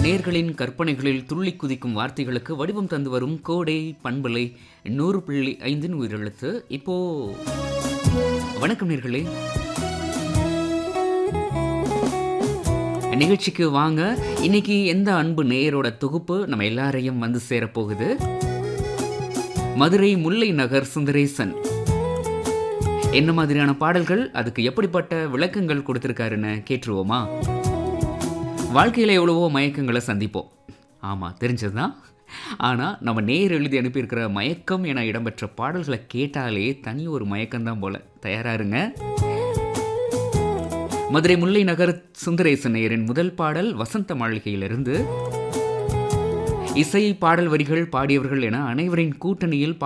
நேர்களின் கற்பனைகளில் துள்ளி குதிக்கும் வார்த்தைகளுக்கு வடிவம் தந்து வரும் கோடை பண்பலை நூறு புள்ளி ஐந்தின் உயிரெழுத்து இப்போ வணக்கம் நேர்களே நிகழ்ச்சிக்கு வாங்க இன்னைக்கு எந்த அன்பு நேயரோட தொகுப்பு நம்ம எல்லாரையும் வந்து சேரப்போகுது மதுரை முல்லை நகர் சுந்தரேசன் என்ன மாதிரியான பாடல்கள் அதுக்கு எப்படிப்பட்ட விளக்கங்கள் கொடுத்துருக்காருன்னு கேட்டுருவோமா வாழ்க்கையில் எவ்வளவோ மயக்கங்களை சந்திப்போம் ஆமாம் தெரிஞ்சதுதான் ஆனால் நம்ம நேர் எழுதி அனுப்பியிருக்கிற மயக்கம் என இடம்பெற்ற பாடல்களை கேட்டாலே தனி ஒரு மயக்கம்தான் போல தயாராருங்க மதுரை முல்லை நகர் சுந்தரேசன் நேயரின் முதல் பாடல் வசந்த மாளிகையிலிருந்து இசை பாடல் வரிகள் பாடியவர்கள் என அனைவரின் கூட்டணியில்